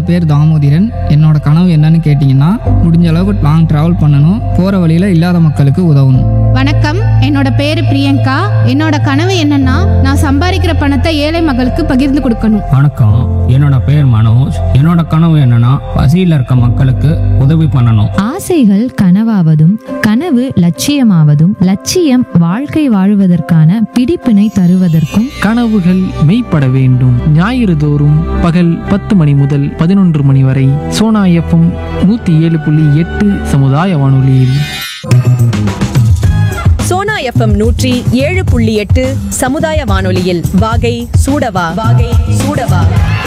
பேர் தாமோதிரன் என்னோட கனவு என்னன்னு கேட்டிங்கன்னா முடிஞ்ச அளவுக்கு லாங் ட்ராவல் பண்ணணும் போகிற வழியில் இல்லாத மக்களுக்கு உதவணும் வணக்கம் என்னோட பேரு பிரியங்கா என்னோட கனவு என்னன்னா நான் சம்பாதிக்கிற பணத்தை ஏழை மக்களுக்கு பகிர்ந்து கொடுக்கணும் வணக்கம் என்னோட பேர் மனோஜ் என்னோட கனவு என்னன்னா பசியில் இருக்க மக்களுக்கு உதவி பண்ணணும் ஆசைகள் கனவாவதும் கனவு லட்சியமாவதும் லட்சியம் வாழ்க்கை வாழுவதற்கான பிடிப்பினை தருவதற்கும் கனவுகள் மெய்ப்பட வேண்டும் ஞாயிறு தோறும் பகல் பத்து மணி முதல் பதினொன்று மணி வரை சோனா எஃப்எம் நூற்றி ஏழு புள்ளி எட்டு சமுதாய வானொலியில் சோனா எஃப்எம் நூற்றி ஏழு புள்ளி எட்டு சமுதாய வானொலியில் வாகை சூடவா வாகை சூடவா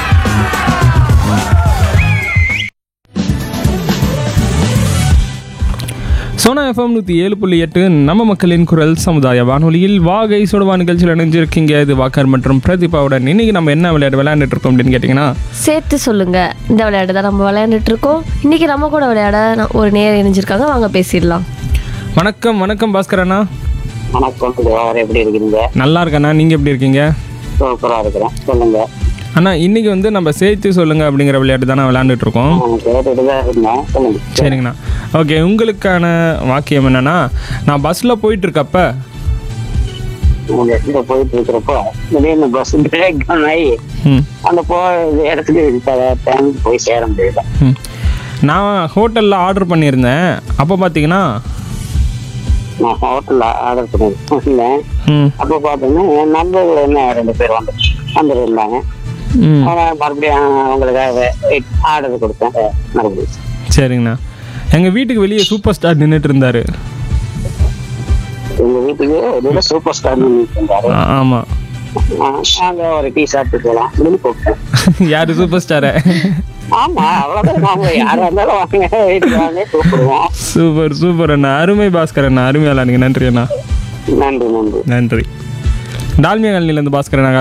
சோனா எஃப்எம் நூற்றி ஏழு புள்ளி எட்டு நம்ம மக்களின் குரல் சமுதாய வானொலியில் வாகை சுடவா நிகழ்ச்சியில் இணைஞ்சிருக்கீங்க இது வாக்கர் மற்றும் பிரதீபாவுடன் இன்னைக்கு நம்ம என்ன விளையாட்டு விளையாண்டுட்டு இருக்கோம் அப்படின்னு கேட்டிங்கன்னா சேர்த்து சொல்லுங்க இந்த விளையாட்டு தான் நம்ம விளையாண்டுட்டு இருக்கோம் இன்னைக்கு நம்ம கூட விளையாட நான் ஒரு நேர் இணைஞ்சிருக்காங்க வாங்க பேசிடலாம் வணக்கம் வணக்கம் பாஸ்கர் அண்ணா வணக்கம் தேவார் எப்படி இருக்கீங்க நல்லா இருக்கண்ணா நீங்கள் எப்படி இருக்கீங்க சூப்பரா இருக்கிறேன் சொல்லுங்க அண்ணா இன்னைக்கு வந்து நம்ம சேர்த்து சொல்லுங்க அப்படிங்கிற விளையாட்டு தான் விளையாண்டுட்டு இருக்கோம் நான் கேட்டுட்டு தான் இருந்தேன் சொல்லுங்க சரிங்கண்ணா ஓகே உங்களுக்கான வாக்கியம் என்னன்னா நான் பஸ்ஸில் போயிட்டு இருக்கப்ப உங்க இடத்துல போயிட்டு இருக்கிறப்போ திடீர்னு பஸ் பிரேக் டவுன் ஆகி ம் அந்த போ இடத்துக்கு டைமுக்கு போய் சேர முடியல ம். நான் ஹோட்டலில் ஆர்டர் பண்ணியிருந்தேன் அப்போ பார்த்தீங்கன்னா நான் ஹோட்டல்ல ஆர்டர் பண்ணிருந்தேன் ம் அப்போ பார்த்தோன்னா என் நண்பர்கள் என்ன ரெண்டு பேர் வந்து வந்துருந்தாங்க ம் அவன் மறுபடியும் அவங்களுக்காக ஆர்டர் கொடுத்தேன் மறுபடியும் சரிங்கண்ணா எங்கள் வீட்டுக்கு வெளியே சூப்பர் ஸ்டார் நின்றுட்டு இருந்தார் எங்க வீட்டுக்கு ஒரு சூப்பர் ஸ்டார் இருந்தாரு ஆமாம் நாங்க ஒரு டீ சாப்பிட்டு போகலாம் அப்படின்னு கூப்பிட்டேன் யார் சூப்பர் ஸ்டாரை ஆமா அவ்வளவுதான் நாம யாரா இருந்தாலும் வாங்க வீட்டுக்கு வாங்க கூப்பிடுவோம் சூப்பர் சூப்பர் அண்ணா அருமை பாஸ்கர் அண்ணா அருமையாளா நீங்கள் நன்றி அண்ணா நன்றி நன்றி நன்றி டால்மியா காலனிலேருந்து பாஸ்கர் அண்ணா